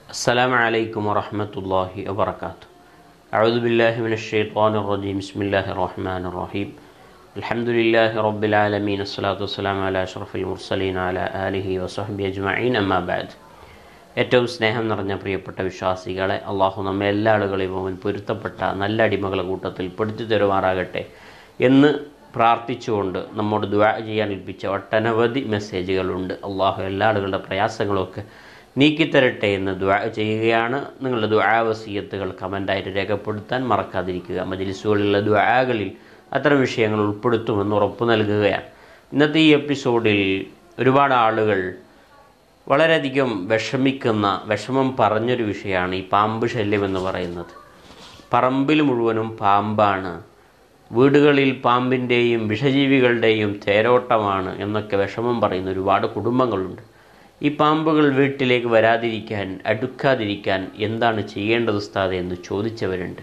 السلام عليكم ورحمة الله وبركاته أعوذ بالله من الشيطان الرجيم بسم الله الرحمن الرحيم الحمد لله رب العالمين الصلاة والسلام على أشرف المرسلين على آله وصحبه أجمعين أما بعد ഏറ്റവും സ്നേഹം നിറഞ്ഞ പ്രിയപ്പെട്ട വിശ്വാസികളെ അള്ളാഹു നമ്മെ എല്ലാ ആളുകളെയും അവൻ പൊരുത്തപ്പെട്ട നല്ല അടിമകളെ കൂട്ടത്തിൽ പെടുത്തി തരുമാറാകട്ടെ എന്ന് പ്രാർത്ഥിച്ചുകൊണ്ട് നമ്മോട് ദ്വാ ചെയ്യാൻ ഏൽപ്പിച്ച ഒട്ടനവധി മെസ്സേജുകളുണ്ട് അള്ളാഹു എല്ലാ ആളുകളുടെ പ്രയാസങ്ങളൊക്കെ നീക്കിത്തരട്ടെ എന്ന് ദ്വാ ചെയ്യുകയാണ് നിങ്ങളുടെ ദ്വാവസീയത്തുകൾ കമൻ്റായിട്ട് രേഖപ്പെടുത്താൻ മറക്കാതിരിക്കുക മജിലിസുകളിലുള്ള ദ്വാകളിൽ അത്തരം വിഷയങ്ങൾ ഉൾപ്പെടുത്തുമെന്ന് ഉറപ്പു നൽകുകയാണ് ഇന്നത്തെ ഈ എപ്പിസോഡിൽ ഒരുപാട് ആളുകൾ വളരെയധികം വിഷമിക്കുന്ന വിഷമം പറഞ്ഞൊരു വിഷയമാണ് ഈ പാമ്പ് ശല്യം എന്ന് പറയുന്നത് പറമ്പിൽ മുഴുവനും പാമ്പാണ് വീടുകളിൽ പാമ്പിൻ്റെയും വിഷജീവികളുടെയും തേരോട്ടമാണ് എന്നൊക്കെ വിഷമം പറയുന്ന ഒരുപാട് കുടുംബങ്ങളുണ്ട് ഈ പാമ്പുകൾ വീട്ടിലേക്ക് വരാതിരിക്കാൻ അടുക്കാതിരിക്കാൻ എന്താണ് ചെയ്യേണ്ടത് ഉസ്താദെ എന്ന് ചോദിച്ചവരുണ്ട്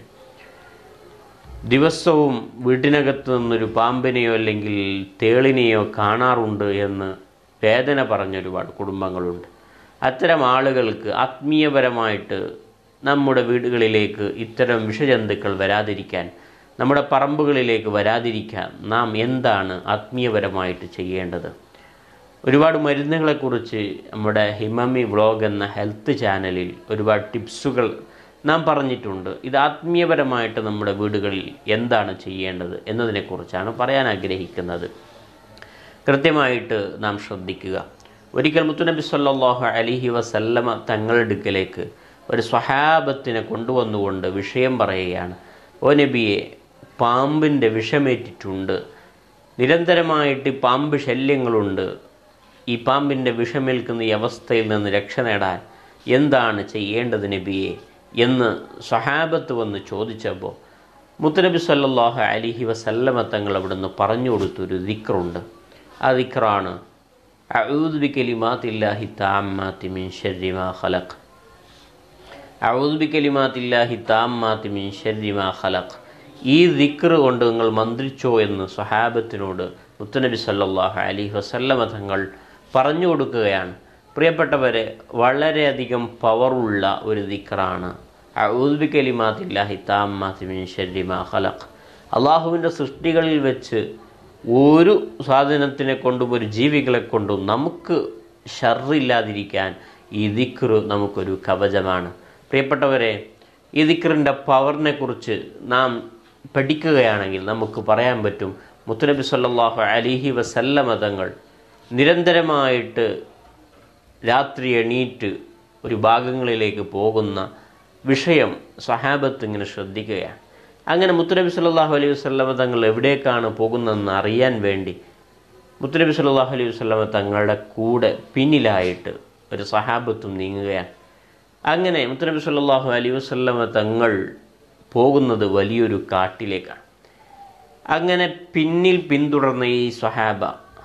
ദിവസവും വീട്ടിനകത്ത് നിന്നൊരു പാമ്പിനെയോ അല്ലെങ്കിൽ തേളിനെയോ കാണാറുണ്ട് എന്ന് വേദന പറഞ്ഞ ഒരുപാട് കുടുംബങ്ങളുണ്ട് അത്തരം ആളുകൾക്ക് ആത്മീയപരമായിട്ട് നമ്മുടെ വീടുകളിലേക്ക് ഇത്തരം വിഷജന്തുക്കൾ വരാതിരിക്കാൻ നമ്മുടെ പറമ്പുകളിലേക്ക് വരാതിരിക്കാൻ നാം എന്താണ് ആത്മീയപരമായിട്ട് ചെയ്യേണ്ടത് ഒരുപാട് മരുന്നുകളെക്കുറിച്ച് നമ്മുടെ ഹിമമി വ്ളോഗ് എന്ന ഹെൽത്ത് ചാനലിൽ ഒരുപാട് ടിപ്സുകൾ നാം പറഞ്ഞിട്ടുണ്ട് ഇത് ആത്മീയപരമായിട്ട് നമ്മുടെ വീടുകളിൽ എന്താണ് ചെയ്യേണ്ടത് എന്നതിനെക്കുറിച്ചാണ് പറയാൻ ആഗ്രഹിക്കുന്നത് കൃത്യമായിട്ട് നാം ശ്രദ്ധിക്കുക ഒരിക്കൽ മുത്തുനബി സല്ലാഹു അലിഹി വസല്ലമ തങ്ങളുടെ അടുക്കലേക്ക് ഒരു സ്വഹാബത്തിനെ കൊണ്ടുവന്നുകൊണ്ട് വിഷയം പറയുകയാണ് ഓ നബിയെ പാമ്പിൻ്റെ വിഷമേറ്റിട്ടുണ്ട് നിരന്തരമായിട്ട് പാമ്പ് ശല്യങ്ങളുണ്ട് ഈ പാമ്പിൻ്റെ വിഷമേൽക്കുന്ന ഈ അവസ്ഥയിൽ നിന്ന് രക്ഷ നേടാൻ എന്താണ് ചെയ്യേണ്ടത് നബിയെ എന്ന് സ്വഹാബത്ത് വന്ന് ചോദിച്ചപ്പോൾ മുത്തനബി സല്ലാഹു അലിഹി വസല്ലമ തങ്ങൾ അവിടുന്ന് പറഞ്ഞു കൊടുത്തൊരു ദിക്റുണ്ട് ആ ദിക്റാണ് അഊദ് ബി കലിമാത്തില്ലാഹി താമ്മാത്തി മിൻ ഷർരി മാ ഖലഖ് അഊദ് ബി കലിമാത്തില്ലാഹി താമ്മാത്തി മിൻ ഷർരി മാ ഖലഖ് ഈ ദിക്ർ കൊണ്ട് നിങ്ങൾ മന്ത്രിച്ചോ എന്ന് സ്വഹാബത്തിനോട് മുത്തനബി സല്ലാഹു അലിഹി വസല്ലമ തങ്ങൾ പറഞ്ഞു കൊടുക്കുകയാണ് പ്രിയപ്പെട്ടവരെ വളരെയധികം പവറുള്ള ഒരു ദിക്റാണ് അഊദ് ബി കലിമാത്തില്ലാഹി താമ്മാത്തി മിൻ ഷർരി മാ ഖലഖ് അള്ളാഹുവിൻ്റെ സൃഷ്ടികളിൽ വെച്ച് ഒരു സാധനത്തിനെ കൊണ്ടും ഒരു ജീവികളെ കൊണ്ടും നമുക്ക് ഷറില്ലാതിരിക്കാൻ ഈ ദിക്ർ നമുക്കൊരു കവചമാണ് പ്രിയപ്പെട്ടവരെ ഈ ദിക്റിൻ്റെ പവറിനെ കുറിച്ച് നാം പഠിക്കുകയാണെങ്കിൽ നമുക്ക് പറയാൻ പറ്റും മുത്തുനബി സല്ലാഹു അലിഹി വസല്ലമ തങ്ങൾ നിരന്തരമായിട്ട് രാത്രി എണീറ്റ് ഒരു ഭാഗങ്ങളിലേക്ക് പോകുന്ന വിഷയം സഹാബത്ത് ഇങ്ങനെ ശ്രദ്ധിക്കുകയാണ് അങ്ങനെ മുത്തുനബി സല്ലാഹു അലൈഹി വസ്ലമ തങ്ങൾ എവിടേക്കാണ് പോകുന്നതെന്ന് അറിയാൻ വേണ്ടി മുത്തുനബി സല്ലാഹു അലൈഹി വസ്ലമ തങ്ങളുടെ കൂടെ പിന്നിലായിട്ട് ഒരു സഹാബത്തും നീങ്ങുകയാണ് അങ്ങനെ മുത്തുനബി സല്ലാഹു അലൈഹി വസ്ലമ തങ്ങൾ പോകുന്നത് വലിയൊരു കാട്ടിലേക്കാണ് അങ്ങനെ പിന്നിൽ പിന്തുടർന്ന ഈ സ്വഹാബ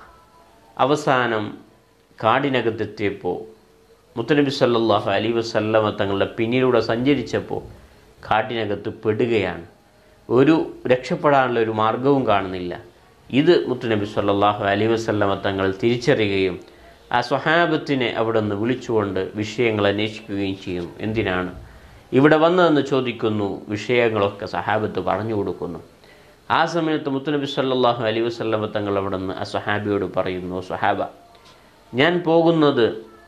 അവസാനം കാടിനകത്തെത്തിയപ്പോൾ മുത്തനബി സല്ലാഹു അലൈ വസല്ലമ തങ്ങളുടെ പിന്നിലൂടെ സഞ്ചരിച്ചപ്പോൾ കാട്ടിനകത്ത് പെടുകയാണ് ഒരു രക്ഷപ്പെടാനുള്ള ഒരു മാർഗവും കാണുന്നില്ല ഇത് മുത്തുനബി സല്ലാഹു അലൈ വസല്ലമ തങ്ങൾ തിരിച്ചറിയുകയും ആ സ്വഹാബത്തിനെ അവിടെ നിന്ന് വിളിച്ചുകൊണ്ട് വിഷയങ്ങൾ അന്വേഷിക്കുകയും ചെയ്യും എന്തിനാണ് ഇവിടെ വന്നതെന്ന് ചോദിക്കുന്നു വിഷയങ്ങളൊക്കെ സഹാബത്ത് പറഞ്ഞു കൊടുക്കുന്നു ആ സമയത്ത് മുത്തുനബി സല്ലാഹു അലൈ വസല്ലമ തങ്ങൾ അവിടെ നിന്ന് ആ സ്വഹാബിയോട് പറയുന്നു സ്വഹാബ ഞാൻ പോകുന്നത്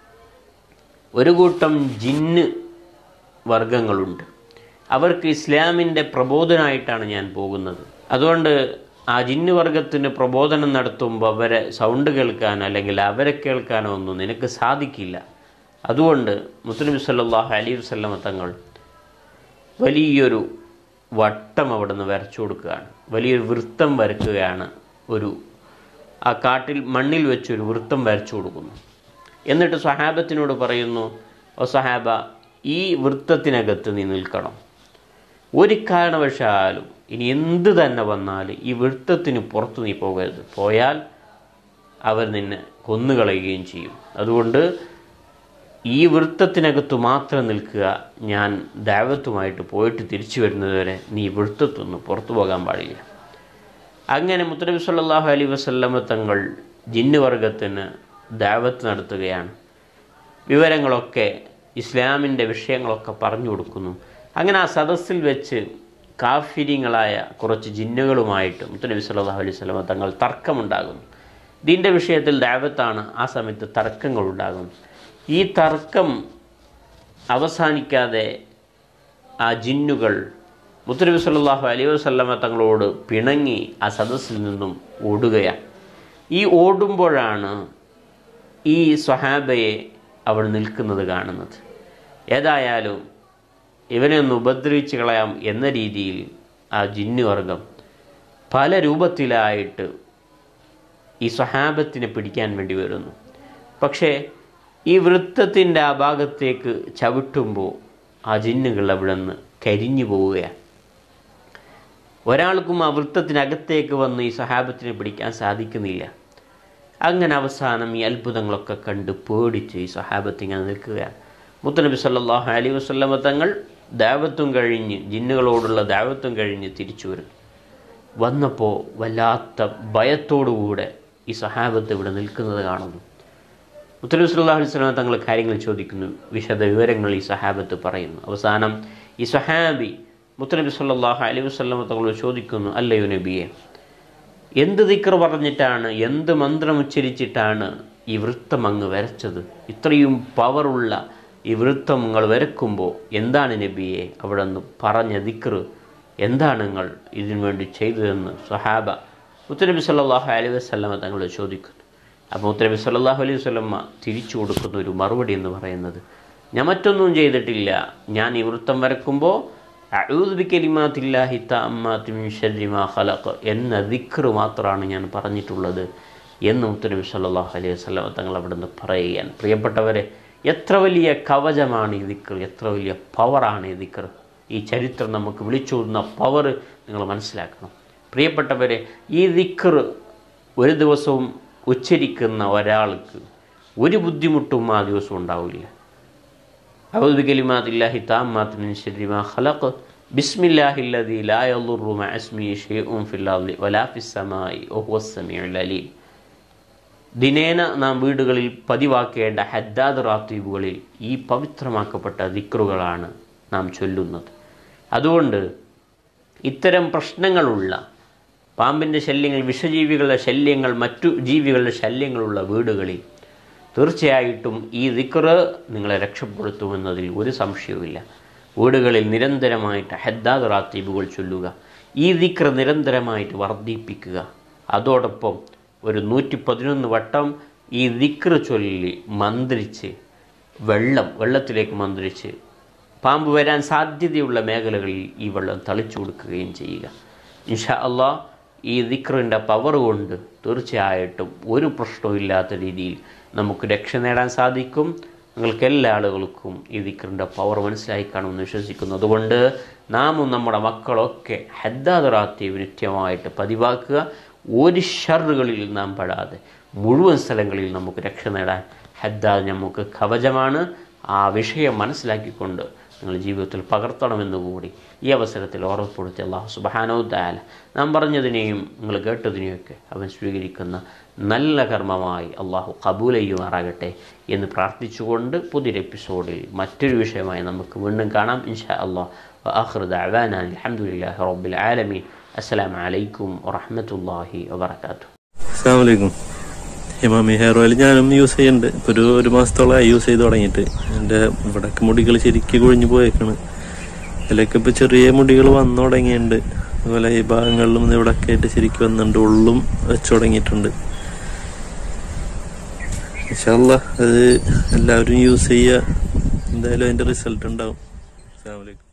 ഒരു കൂട്ടം ജിന്ന് വർഗങ്ങളുണ്ട് അവർക്ക് ഇസ്ലാമിൻ്റെ പ്രബോധനമായിട്ടാണ് ഞാൻ പോകുന്നത് അതുകൊണ്ട് ആ ജിന്ന് വർഗത്തിന് പ്രബോധനം നടത്തുമ്പോൾ അവരെ സൗണ്ട് കേൾക്കാൻ അല്ലെങ്കിൽ അവരെ കേൾക്കാനോ ഒന്നും നിനക്ക് സാധിക്കില്ല അതുകൊണ്ട് മുസ്ലിം സല്ലാഹു അലി വസ്ലമ തങ്ങൾ വലിയൊരു വട്ടം അവിടെ നിന്ന് വരച്ചു കൊടുക്കുകയാണ് വലിയൊരു വൃത്തം വരക്കുകയാണ് ഒരു ആ കാട്ടിൽ മണ്ണിൽ വെച്ചൊരു വൃത്തം വരച്ചു കൊടുക്കുന്നു എന്നിട്ട് സഹാബത്തിനോട് പറയുന്നു ഓ സഹാബ ഈ വൃത്തത്തിനകത്ത് നീ നിൽക്കണം ഒരു കാരണവശാലും ഇനി എന്ത് തന്നെ വന്നാലും ഈ വൃത്തത്തിന് പുറത്ത് നീ പോകരുത് പോയാൽ അവർ നിന്നെ കൊന്നുകളയുകയും ചെയ്യും അതുകൊണ്ട് ഈ വൃത്തത്തിനകത്ത് മാത്രം നിൽക്കുക ഞാൻ ദൈവത്തുമായിട്ട് പോയിട്ട് തിരിച്ചു വരുന്നതുവരെ നീ വൃത്തത്തൊന്ന് പുറത്തു പോകാൻ പാടില്ല അങ്ങനെ മുത്തനബി സല്ലാഹു അലൈ വസല്ലമ തങ്ങൾ ജിന്ന് വർഗത്തിന് ദാവത്ത് നടത്തുകയാണ് വിവരങ്ങളൊക്കെ ഇസ്ലാമിൻ്റെ വിഷയങ്ങളൊക്കെ പറഞ്ഞു കൊടുക്കുന്നു അങ്ങനെ ആ സദസ്സിൽ വെച്ച് കാഫിര്യങ്ങളായ കുറച്ച് ജിന്നുകളുമായിട്ട് മുത്തനബി സല്ലല്ലാഹു അലൈഹി വസല്ലമ തങ്ങൾ തർക്കമുണ്ടാകുന്നു ഇതിൻ്റെ വിഷയത്തിൽ ദാവത്താണ് ആ സമയത്ത് തർക്കങ്ങൾ ഉണ്ടാകുന്നു ഈ തർക്കം അവസാനിക്കാതെ ആ ജിന്നുകൾ മുത്തനബി സല്ലല്ലാഹു അലൈഹി വസല്ലമ തങ്ങളോട് പിണങ്ങി ആ സദസ്സിൽ നിന്നും ഓടുകയാണ് ഈ ഓടുമ്പോഴാണ് ഈ സ്വഹാബയെ അവിടെ നിൽക്കുന്നത് കാണുന്നത് ഏതായാലും ഇവനെ ഒന്ന് ഉപദ്രവിച്ച് കളയാം എന്ന രീതിയിൽ ആ ജിന്നുവർഗം പല രൂപത്തിലായിട്ട് ഈ സ്വഹാബത്തിനെ പിടിക്കാൻ വേണ്ടി വരുന്നു പക്ഷേ ഈ വൃത്തത്തിൻ്റെ ആ ഭാഗത്തേക്ക് ചവിട്ടുമ്പോൾ ആ ജിന്നുകൾ അവിടെ നിന്ന് കരിഞ്ഞു പോവുകയാണ് ഒരാൾക്കും ആ വൃത്തത്തിനകത്തേക്ക് വന്ന് ഈ സഹാബത്തിനെ പിടിക്കാൻ സാധിക്കുന്നില്ല അങ്ങനെ അവസാനം ഈ അത്ഭുതങ്ങളൊക്കെ കണ്ട് പേടിച്ച് ഈ സഹാബത്ത് ഇങ്ങനെ നിൽക്കുകയാണ് മുത്തനബി സല്ലല്ലാഹു അലൈഹി വസല്ലമ തങ്ങൾ ദാവത്തും കഴിഞ്ഞ് ജിന്നുകളോടുള്ള ദാവത്തും കഴിഞ്ഞ് തിരിച്ചു വരും വന്നപ്പോൾ വല്ലാത്ത ഭയത്തോടുകൂടെ ഈ സഹാബത്ത് ഇവിടെ നിൽക്കുന്നത് കാണുന്നു മുത്തലബി സല്ലല്ലാഹു അലൈഹി വസല്ലം തങ്ങൾ കാര്യങ്ങൾ ചോദിക്കുന്നു വിശദ വിവരങ്ങൾ ഈ സഹാബത്ത് പറയുന്നു അവസാനം ഈ സഹാബി മുത്തനബി സല്ലല്ലാഹു അലൈഹി വസല്ലം തങ്ങളോട് ചോദിക്കുന്നു അല്ലയോ നബിയെ എന്ത് ദിക്ർ പറഞ്ഞിട്ടാണ് എന്ത് മന്ത്രം ഉച്ചരിച്ചിട്ടാണ് ഈ വൃത്തം അങ്ങ് വരച്ചത് ഇത്രയും പവറുള്ള ഈ വൃത്തം നിങ്ങൾ വരക്കുമ്പോൾ എന്താണ് നബിയെ അവിടെ നിന്ന് പറഞ്ഞ ദിക്ർ എന്താണ് നിങ്ങൾ ഇതിനു വേണ്ടി ചെയ്തതെന്ന് സഹാബ മുത്തനബി സല്ലല്ലാഹു അലൈഹി വസല്ലമ തങ്ങളോട് ചോദിക്കുന്നു അപ്പോൾ മുത്തനബി സല്ലല്ലാഹു അലൈഹി വസല്ലമ്മ തിരിച്ചു കൊടുക്കുന്ന ഒരു മറുപടി എന്ന് പറയുന്നത് ഞാൻ മറ്റൊന്നും ചെയ്തിട്ടില്ല ഞാൻ ഈ വൃത്തം വരക്കുമ്പോൾ അഊദു ബിക്കലിമാത്തില്ലാഹി തഅമ്മാതി മിൻ ശർരി മാ ഖലഖ് എന്ന ദിക്ർ മാത്രമാണ് ഞാൻ പറഞ്ഞിട്ടുള്ളത് എന്ന് മുത്തനബി സല്ലല്ലാഹു അലൈഹി വസല്ലം തങ്ങൾ അവിടുന്ന് പറയുകയാണ് പ്രിയപ്പെട്ടവരെ എത്ര വലിയ കവചമാണ് ഈ ദിക്ർ എത്ര വലിയ പവറാണ് ഈ ദിക്ർ ഈ ചരിത്രം നമുക്ക് വിളിച്ചോതുന്ന പവർ നിങ്ങൾ മനസ്സിലാക്കണം പ്രിയപ്പെട്ടവരെ ഈ ദിക്ർ ഒരു ദിവസവും ഉച്ചരിക്കുന്ന ഒരാൾക്ക് ഒരു ബുദ്ധിമുട്ടും ആ ദിവസം ഉണ്ടാവില്ല أعوذ بكلمات الله التامات من شر ما خلق بسم الله الذي لا يضر مع اسمه شيء في الأرض ولا في السماء وهو السميع العليم ദിനേന നാം വീടുകളിൽ പതിവാക്കേണ്ട ഹദ്ദാദ് റാത്തീബുകളിൽ ഈ പവിത്രമാക്കപ്പെട്ട ദിക്റുകളാണ് നാം ചൊല്ലുന്നത് അതുകൊണ്ട് ഇത്തരം പ്രശ്നങ്ങളുള്ള പാമ്പിൻ്റെ ശല്യങ്ങൾ വിഷജീവികളുടെ ശല്യങ്ങൾ മറ്റു ജീവികളുടെ ശല്യങ്ങളുള്ള വീടുകളിൽ തീർച്ചയായിട്ടും ഈ ദിക്റ് നിങ്ങളെ രക്ഷപ്പെടുത്തുമെന്നതിൽ ഒരു സംശയവുമില്ല വീടുകളിൽ നിരന്തരമായിട്ട് ഹദ്ദാദ് റാത്തീബുകൾ ചൊല്ലുക ഈ ദിക്റ് നിരന്തരമായിട്ട് വർദ്ധിപ്പിക്കുക അതോടൊപ്പം ഒരു നൂറ്റി പതിനൊന്ന് വട്ടം ഈ ദിക്റ് ചൊല്ലി മന്ത്രിച്ച് വെള്ളം വെള്ളത്തിലേക്ക് മന്ത്രിച്ച് പാമ്പ് വരാൻ സാധ്യതയുള്ള മേഖലകളിൽ ഈ വെള്ളം തളിച്ചു കൊടുക്കുകയും ചെയ്യുക ഇൻഷാ അള്ളാ ഈ ദിക്റിൻ്റെ പവർ കൊണ്ട് തീർച്ചയായിട്ടും ഒരു പ്രശ്നവും ഇല്ലാത്ത രീതിയിൽ നമുക്ക് രക്ഷ നേടാൻ സാധിക്കും നിങ്ങൾക്ക് എല്ലാ ആളുകൾക്കും ഈ ദിക്റിൻ്റെ പവർ മനസ്സിലായി കാണുമെന്ന് വിശ്വസിക്കുന്നു അതുകൊണ്ട് നാമും നമ്മുടെ മക്കളൊക്കെ ഹദ്ദാദറാത്തി നിത്യമായിട്ട് പതിവാക്കുക ഒരു ഷറുകളിൽ നാം പെടാതെ മുഴുവൻ സ്ഥലങ്ങളിൽ നമുക്ക് രക്ഷ നേടാൻ ഹദ്ദാദ് നമുക്ക് കവചമാണ് ആ വിഷയം മനസ്സിലാക്കിക്കൊണ്ട് നിങ്ങൾ ജീവിതത്തിൽ പകർത്തണമെന്ന് കൂടി ഈ അവസരത്തിൽ ഓർമ്മപ്പെടുത്തി അള്ളാഹു സുബാനോ ദാല നാം പറഞ്ഞതിനെയും നിങ്ങൾ കേട്ടതിനെയൊക്കെ അവൻ സ്വീകരിക്കുന്ന നല്ല കർമ്മമായി അള്ളാഹു കബൂലയ്യുമാറാകട്ടെ എന്ന് പ്രാർത്ഥിച്ചുകൊണ്ട് പുതിയൊരു എപ്പിസോഡിൽ മറ്റൊരു വിഷയമായി നമുക്ക് വീണ്ടും കാണാം ഇൻഷാ അള്ളാഹ് ആഹ്റ ദഅവാന അൽഹംദുലില്ലാഹി റബ്ബിൽ ആലമീൻ അസ്സലാമു അലൈക്കും വറഹ്മത്തുള്ളാഹി വബറകാതുഹു അസ്സാം വലൈക്കും ഹിമാമി ഹെയർ ഓയിൽ ഞാനും യൂസ് ചെയ്യുന്നുണ്ട് ഇപ്പൊ ഒരു ഒരു മാസത്തോളമായി യൂസ് ചെയ്ത് തുടങ്ങിയിട്ട് എൻ്റെ ഇവിടൊക്കെ മുടികൾ ശരിക്കും കൊഴിഞ്ഞു പോയേക്കാണ് അതിലൊക്കെ ഇപ്പൊ ചെറിയ മുടികൾ വന്നു തുടങ്ങിയിട്ടുണ്ട് അതുപോലെ ഈ ഭാഗങ്ങളിലും ഇവിടൊക്കെ ആയിട്ട് ശരിക്കും വന്നിട്ടുണ്ട് ഉള്ളും വെച്ചു തുടങ്ങിയിട്ടുണ്ട് ഇൻഷാല്ല അത് എല്ലാവരും യൂസ് ചെയ്യുക എന്തായാലും അതിന്റെ റിസൾട്ട് ഉണ്ടാവും അസ്സാം വലൈക്കും